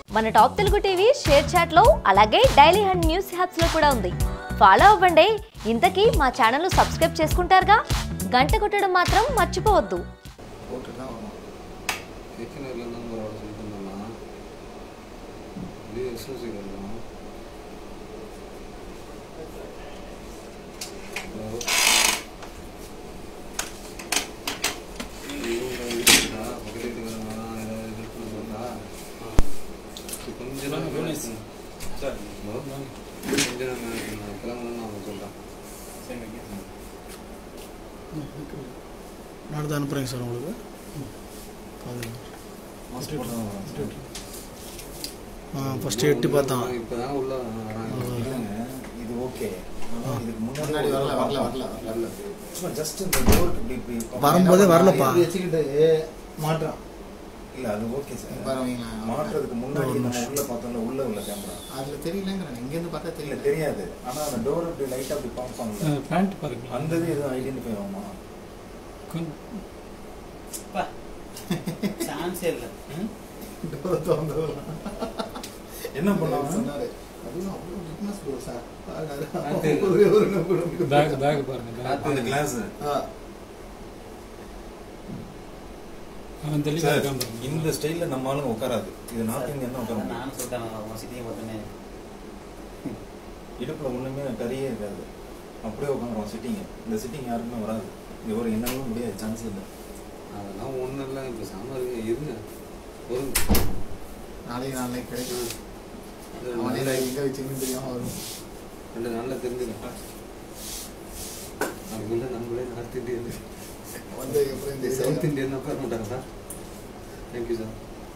మన top Telugu TV ShareChat లో అలాగే డైలీ హండ్ న్యూస్ హ్యాప్స్ లో కూడా ఉంది ఫాలో అవ్వండి ఇంతకీ మా ఛానల్ సబ్స్క్రైబ్ చేసుకుంటారుగా గంట కొట్టడం మాత్రం మర్చిపోవద్దు போட்டு தான் வரும் கிச்சனில் இருந்தால் ஒரு ஆள் சொல்லிட்டு இருந்தானா இது எஸ்எஸ்சி வரலாம் ஹலோ இவங்க வீட்டுக்கா பக்கத்து வீட்டுக்காரங்க தான் ஏதாவது இது பண்ணுறா கொஞ்ச நேரம் யூனிஸ். சார் ஹலோ கொஞ்ச நேரம் கிளம்பணும்னு அவங்க சொல்கிறேன் நான் தான் அனுப்புகிறேங்க சார் உங்களுக்கு அது மாஸ்க் போட்டு தான் வரோம் சார் ஆ ஃபஸ்ட்டு எட்டி பார்த்தான் இப்போ தான் உள்ள வராங்க இல்லைங்க இது ஓகே ஆனா இதுக்கு முன்னாடி முன்னாடி வரல, வரல, வரல, வரல. சும்மா ஜஸ்ட் இந்த டோருக்கு இப்படி இப்படி வரும்போதே வரலப்பா இப்படி வச்சுக்கிட்டு மாட்டுறான் இல்ல அது ஓகே சார் பாருங்களேன். மாட்டுறதுக்கு முன்னாடி நம்ம உள்ள பார்த்தோம்ல உள்ள உள்ள கேமரா அதுல தெரியலங்கிறேன் இங்கேருந்து பார்த்தா இல்ல தெரியல தெரியாது ஆனா அந்த டோர் இப்படி லைட்டா அப்படி பம்ப் பண்ணல பேண்ட் பாருங்க அந்த இது எதுவும் ஐடென்டிஃபை ஆகுமா சான்ஸே இல்லை டோர் திறந்ததெல்லாம். என்ன பண்ணாங்க சொன்னாரு அதுவும் அவ்வளோ திக்னஸ் ப்ரோ சார் அது- ஒரே ஒரு நம்பர் பேக் பேக் பாருங்க bag. அந்த கிளாஸ் அவன் தெளிவாக சார் இருக்கான் பாருங்க இந்த ஸ்டைல்ல நம்ம ஆளுங்க உட்காராது இது நார்த் இந்தியன் தான் உட்கார முடியும் நானும் சொல்லிட்டேன் உன் சிட்டியை பார்த்தோன்னே இடுப்புல ஒண்ணுமே கறியே இருக்காது அப்படியே உட்காந்துருவோம் சிட்டிங்க இந்த சிட்டிங் யாருக்குமே வராது இது ஒரு என்னவும் முடியாது சான்ஸ் இல்லை அதெல்லாம் ஒன்றும் இல்லை இப்போ சாம்பார் இருங்க ஒரு நாளைக்கு நாளைக்கு கிடைக்கும் அது அவனே நாளைக்கு எங்க வச்சுன்னு தெரியாம வரும் ரெண்டு நாளில் தெரிஞ்சிடும் அதுக்குள்ள நம்மளே நார்த் இந்தியன் வந்ததுக்கு அப்புறம் இந்த சவுத் இந்தியன் உட்கார மாட்டாங்களா தேங்க்யூ சார்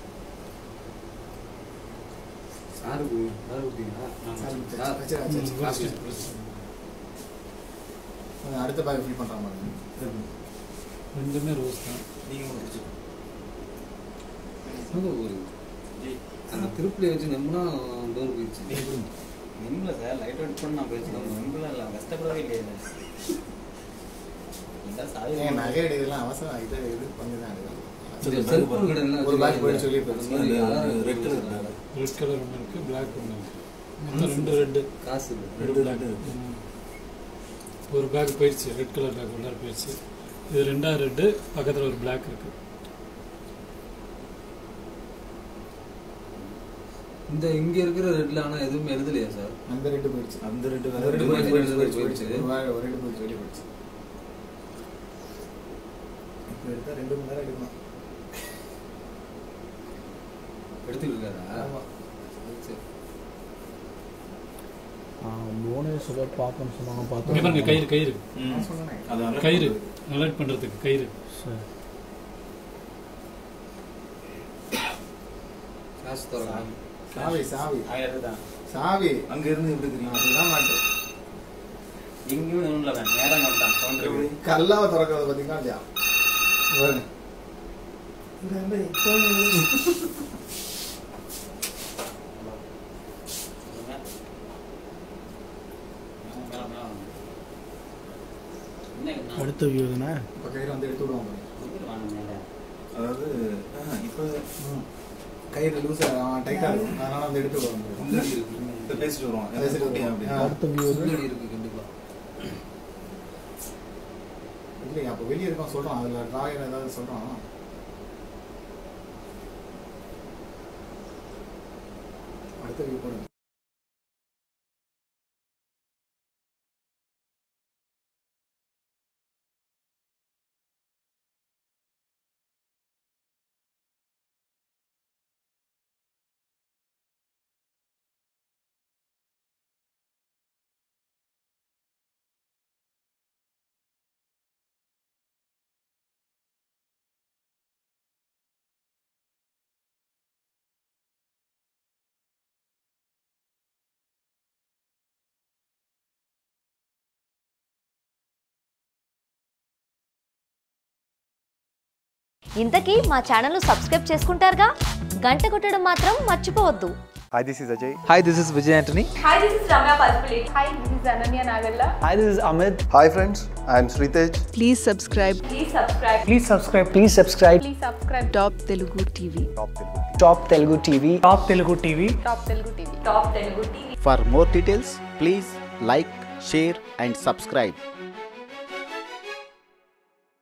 சாரு சாரு கொடுத்தீங்களா சார் வச்சு வச்சு ம், காஃபி. first, first. அடுத்த பேக் ஃபில் பண்றான் பாருங்க ரெண்டுமே ரோஸ் தான் நீங்க முடிச்சு அது ஒரு அந்த திருப்பதி வச்சு நம்பினா டோர் போயிடுச்சு நிம்பிள சார் லைட் அவுட் பண்ணி நான் போயிடுச்சு நிம்பிள இல்லை கஷ்டப்படவே இல்லையே இல்லை இந்த சாவி ஏன் நகை எடுக்கலாம் அவசரம் இது இது பண்ணி தான் எடுக்கலாம் இந்த செல்போன் கடை எல்லாம் ஒரு பேக் வச்சிருக்காங்க. போயிட்டு சொல்லி அந்த மாதிரி யாரும் ரெட் கலர் ரெட் கலர் ஒன்று இருக்கு பிளாக் ஒன்று இருக்கு மொத்தம் ரெண்டு ரெண்டு காசு இல்லை ரெண்டு ரெண்டு ம். ஒரு பேக் போயிடுச்சு ரெட் கலர் பேக் உள்ளார போயிடுச்சு இது ரெண்டா ரெட்டு பக்கத்தில் ஒரு பிளாக் இருக்கு இந்த இங்க இருக்கிற ரெட்ல ஆனா எதுவுமே எழுதலையா சார் அந்த ரெண்டு போயிடுச்சு அந்த ரெண்டு அந்த ரெண்டு வேற போயிடுச்சு, போயிடுச்சு, போயிடுச்சு, போயிடுச்சு. ஒரு வேலை, ஒரு ரெண்டு போயிடுச்சு வெளியே போயிடுச்சு இப்போ எடுத்தா ரெண்டு மணி நேரம் எடுக்கணும் எடுத்துட்டு இருக்காரா ஆமா. சரி. புவனேஸ்வர பார்க்கணும்னு சொன்னாங்க இங்க பார்த்தோம் பாருங்க கயிறு கயிறு ம். நான் சொன்னேனே. அது alert கயிறு பண்றது. அலர்ட் பண்றதுக்கு கயிறு சரி காசு தரலாம் சாவி சாவி ஆயிரம் தான் சாவி அங்க இருந்து எப்படி தெரியும் அதுதான் மாட்டேன் எங்கேயும் ஒன்றும் இல்லை நேரம் மாட்டான் சவுண்ட் எப்படி? கல்லாவை திறக்கிறது பார்த்தீங்கன்னா இல்லையா பாருங்க இந்த இந்த இப்போ அடுத்த வியூ தானே இப்போ கயிறு வந்து எடுத்து விடுவாங்க பாருங்க. அதாவது ஆ, இப்ப கயிறு லூஸாக டைட்டாக இருக்கும் அதனால வந்து எடுத்து விடுவாங்க பாருங்க. முன்னாடி இருக்கு இப்ப பேசிட்டு வருவோம் என்ன பேசிட்டு கூப்பிட்டியா வருவோம். அப்படின்னு. ஆ. அடுத்த வியூ முன்னாடி இருக்கு கண்டிப்பா இல்லையா அப்போ வெளியே இருக்கோம் சொல்கிறோம் அதில் டிராயர் ஏதாவது சொல்கிறோம் அடுத்த வியூ போடுங்க ఇంతకీ మా ఛానల్ సబ్స్క్రైబ్ చేసుకుంటారుగా గంట కొట్టడం మాత్రం మర్చిపోవద్దు Hi, this is Ajay. Hi, this is Vijay Antony. Hi, this is Ramya Palpulate. Hi, this is Ananya Nagalla. Hi, this is Amit. Hi, friends. I am Sritej. Please subscribe Please subscribe. Please subscribe. Please subscribe. Please subscribe. Top Telugu TV. Top Telugu TV. Top Telugu TV. Top Telugu TV. Top Telugu TV. For more details, please like, share, and subscribe.